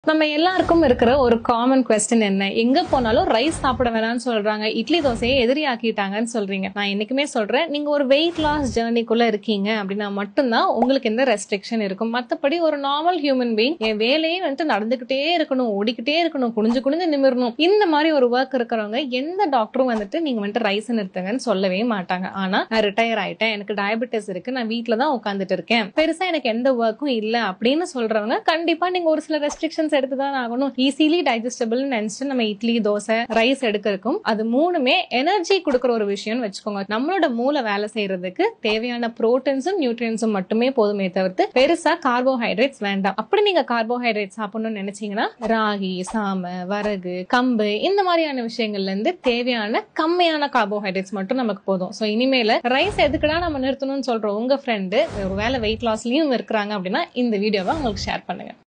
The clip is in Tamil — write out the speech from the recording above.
நம்ம எல்லாருக்கும் இருக்கிற ஒரு காமன் கொஸ்டின் என்ன எங்க போனாலும் ரைஸ் சாப்பிட வேணாம்னு சொல்றாங்க இட்லி தோசையை எதிரி ஆக்கிட்டாங்கன்னு சொல்றீங்க நான் என்னைக்குமே சொல்றேன் நீங்க ஒரு வெயிட் லாஸ் ஜேர்னிக்குள்ள இருக்கீங்க அப்படின்னா மட்டும்தான் உங்களுக்கு எந்த ரெஸ்ட்ரிக்ஷன் இருக்கும் மத்தபடி ஒரு நார்மல் ஹியூமன் பீங் என் வேலையே வந்துட்டு நடந்துகிட்டே இருக்கணும் ஓடிக்கிட்டே இருக்கணும் குனிஞ்சு குனிஞ்சு நிமிரணும் இந்த மாதிரி ஒரு ஒர்க் இருக்கிறவங்க எந்த டாக்டரும் வந்துட்டு நீங்க வந்துட்டு ரைஸ் நிறுத்துங்கன்னு சொல்லவே மாட்டாங்க ஆனா நான் ரிட்டையர் ஆயிட்டேன் எனக்கு டயபெட்டிஸ் இருக்கு நான் வீட்ல தான் உட்காந்துட்டு இருக்கேன் பெருசா எனக்கு எந்த ஒர்க்கும் இல்ல அப்படின்னு சொல்றவங்க கண்டிப்பா நீங்க ஒரு சில ரெஸ்ட்ரிக்ஷன்ஸ் எடுத்து தான் ஆகணும் ஈஸிலி டைஜஸ்டபிள் நினைச்சு நம்ம இட்லி தோசை ரைஸ் எடுக்கிறதுக்கும் அது மூணுமே எனர்ஜி கொடுக்குற ஒரு விஷயம்னு வச்சுக்கோங்க நம்மளோட மூளை வேலை செய்யறதுக்கு தேவையான புரோட்டீன்ஸும் நியூட்ரியன்ஸும் மட்டுமே போதுமே தவிர்த்து பெருசா கார்போஹைட்ரேட்ஸ் வேண்டாம் அப்படி நீங்க கார்போஹைட்ரேட் சாப்பிடணும்னு நினைச்சீங்கன்னா ராகி சாம வரகு கம்பு இந்த மாதிரியான விஷயங்கள்ல இருந்து தேவையான கம்மியான கார்போஹைட்ரேட்ஸ் மட்டும் நமக்கு போதும் சோ இனிமேல ரைஸ் எதுக்குடா நம்ம நிறுத்தணும்னு சொல்றோம் உங்க ஃப்ரெண்டு ஒரு வேலை வெயிட் லாஸ்லயும் இருக்கிறாங்க அப்படின்னா இந்த வீடியோவை உங்களுக்கு ஷேர் பண்ணுங்க